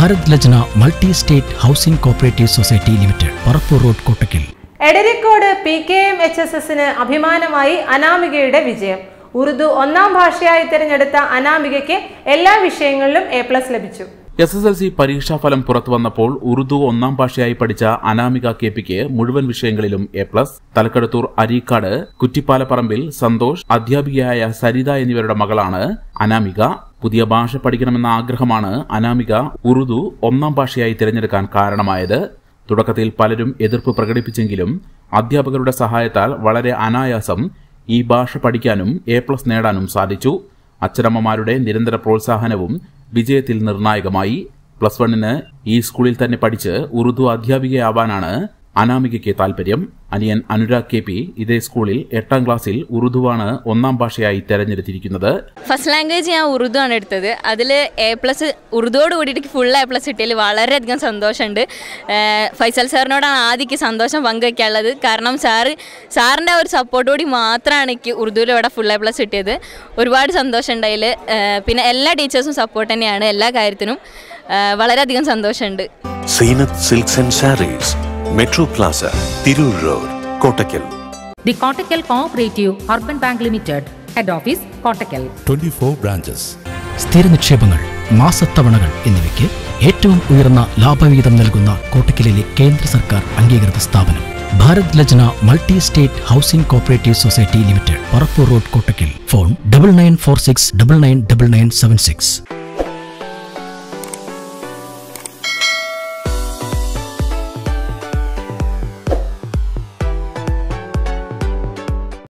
Bharat Lajna multi state housing cooperative society limited Parappur road Kottakkal Edarikode P K M H S എസിന് അഭിമാനമായി അനാമികയുടെ വിജയം ഉറുദു ഒന്നാം ഭാഷയായി തിരഞ്ഞെടുത്ത അനാമികയ്ക്ക് എല്ലാ വിഷയങ്ങളിലും എ പ്ലസ് ലഭിച്ചു എസ് എസ് എൽ സി പരീക്ഷാഫലം പുറത്തു വന്നപ്പോൾ ഉറുദു ഒന്നാം ഭാഷയായി പഠിച്ച അനാമിക കെ പിക്ക് മുഴുവൻ വിഷയങ്ങളിലും എ പ്ലസ് തലക്കടത്തൂർ അരീക്കാട് കുറ്റിപ്പാലപ്പറമ്പിൽ സന്തോഷ് അധ്യാപികയായ സരിത എന്നിവരുടെ മകളാണ് അനാമിക പുതിയ ഭാഷ പഠിക്കണമെന്ന ആഗ്രഹമാണ് അനാമിക ഉറുദു ഒന്നാം ഭാഷയായി തിരഞ്ഞെടുക്കാൻ കാരണമായത് തുടക്കത്തിൽ പലരും എതിർപ്പ് പ്രകടിപ്പിച്ചെങ്കിലും അധ്യാപകരുടെ സഹായത്താൽ വളരെ അനായാസം ഈ ഭാഷ പഠിക്കാനും എ പ്ലസ് നേടാനും സാധിച്ചു അച്ഛനമ്മമാരുടെ നിരന്തര പ്രോത്സാഹനവും വിജയത്തിൽ നിർണായകമായി പ്ലസ് വണ്ണിന് ഈ സ്കൂളിൽ തന്നെ പഠിച്ച് ഉറുദു അധ്യാപികയാവാനാണ് അനാമികയ്ക്ക് താൽപര്യം അനിയൻ അനുരാഗ് കെ പി ഇതേ സ്കൂളിൽ എട്ടാം ക്ലാസ്സിൽ ഉറുദുവാണ് ഒന്നാം ഭാഷയായി തെരഞ്ഞെടുത്തിരിക്കുന്നത് ഫസ്റ്റ് ലാംഗ്വേജ് ഞാൻ ഉറുദു ആണ് എടുത്തത് അതിൽ എ പ്ലസ് ഉറുദുവോട് കൂടിയിട്ട് ഫുൾ എ പ്ലസ് കിട്ടിയതിൽ വളരെയധികം സന്തോഷമുണ്ട് ഏഹ് ഫൈസൽ സാറിനോടാണ് ആദ്യക്ക് സന്തോഷം പങ്കുവയ്ക്കാനുള്ളത് കാരണം സാറ് സാറിൻ്റെ ഒരു സപ്പോർട്ടോടി മാത്രമാണ് എനിക്ക് ഉറുദുവിൽ ഇവിടെ ഫുൾ എ പ്ലസ് കിട്ടിയത് ഒരുപാട് സന്തോഷമുണ്ട് അതിൽ പിന്നെ എല്ലാ ടീച്ചേഴ്സും സപ്പോർട്ട് തന്നെയാണ് എല്ലാ കാര്യത്തിനും ഏഹ് വളരെയധികം സന്തോഷമുണ്ട് Zeenath silks and sarees metro plaza Tirur road Kottakkal The Kottakkal Cooperative Urban Bank Limited, Head Office, Kottakkal. 24 branches. സ്ഥിര നിക്ഷേപങ്ങൾ മാസത്തവണകൾ എന്നിവയ്ക്ക് ഏറ്റവും ഉയർന്ന ലാഭവിഹിതം നൽകുന്ന കോട്ടക്കലിലെ കേന്ദ്ര സർക്കാർ അംഗീകൃത സ്ഥാപനം Bharat Lajna multi state housing cooperative society limited Parappur road Kottakkal phone double nine four six double nine double nine seven six